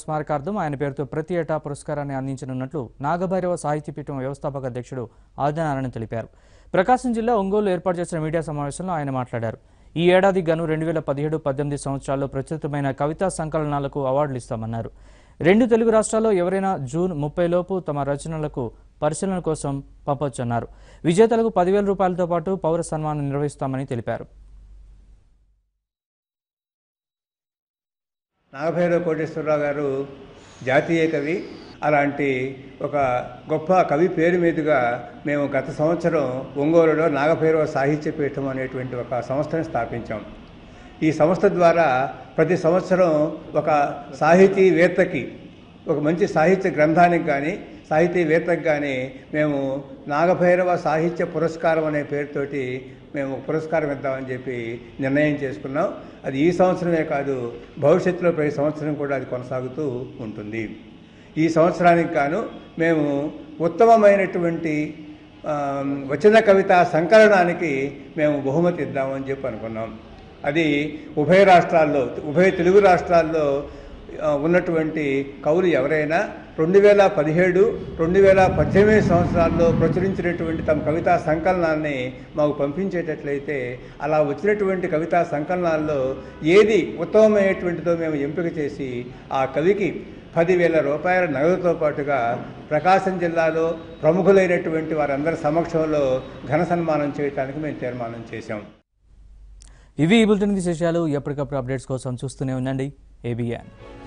స్మారకార్థం ఆయన పేరుతో ప్రతి ఏటా పురస్కారాన్ని అందించనున్నట్లు నాగభైరవ సాహిత్యపీఠం వ్యవస్థాపక అధ్యక్షుడు ఆదినారాయణ తెలిపారు ప్రకాశం జిల్లా ఒంగోలు ఏర్పాటు చేసిన మీడియా సమావేశంలో ఆయన మాట్లాడారు ఈ ఏడాది గాను రెండు వేల పదిహేడు పద్దెనిమిది సంవత్సరాల్లో ప్రచురితమైన కవితా సంకలనాలకు అవార్డులు ఇస్తామన్నారు రెండు తెలుగు రాష్ట్రాల్లో ఎవరైనా జూన్ ముప్పై లోపు తమ రచనలకు పరిశీలన కోసం పంపొచ్చన్నారు విజేతలకు పదివేల రూపాయలతో పాటు పౌర సన్మానం నిర్వహిస్తామని తెలిపారు నాగభైరవ కోటేశ్వరరావు గారు జాతీయ కవి అలాంటి ఒక గొప్ప కవి పేరు మీదుగా మేము గత సంవత్సరం ఒంగోలులో నాగభైరవ సాహిత్య పీఠం అనేటువంటి ఒక సంస్థను స్థాపించాం ఈ సంస్థ ద్వారా ప్రతి సంవత్సరం ఒక సాహితీవేత్తకి ఒక మంచి సాహిత్య గ్రంథానికి కానీ సాహితీవేత్తకు కానీ మేము నాగభైరవ సాహిత్య పురస్కారం అనే పేరుతోటి మేము ఒక పురస్కారం ఇద్దామని చెప్పి నిర్ణయం చేసుకున్నాం అది ఈ సంవత్సరమే కాదు భవిష్యత్తులో ప్రతి సంవత్సరం కూడా అది కొనసాగుతూ ఉంటుంది ఈ సంవత్సరానికి గాను మేము ఉత్తమమైనటువంటి ఆ, వచన కవిత సంకలనానికి మేము బహుమతి ఇద్దామని చెప్పి అనుకున్నాం అది ఉభయ రాష్ట్రాల్లో ఉభయ తెలుగు రాష్ట్రాల్లో ఆ, ఉన్నటువంటి కవులు ఎవరైనా రెండు వేల పదిహేడు రెండు వేల పద్దెనిమిది సంవత్సరాల్లో ప్రచురించినటువంటి తమ కవితా సంకలనాన్ని మాకు పంపించేటట్లయితే అలా వచ్చినటువంటి కవితా సంకలనాల్లో ఏది ఉత్తమమైనటువంటిదో మేము ఎంపిక చేసి ఆ కవికి పదివేల రూపాయల నగదుతో పాటుగా ప్రకాశం జిల్లాలో ప్రముఖులైనటువంటి వారందరి సమక్షంలో ఘన సన్మానం చేయడానికి మేము తీర్మానం చేశాం ఇవి ఈ బులెటిన్ విశేషాలు ఎప్పటికప్పుడు అప్డేట్స్ కోసం చూస్తూనే ఉండండి ఏబిఎన్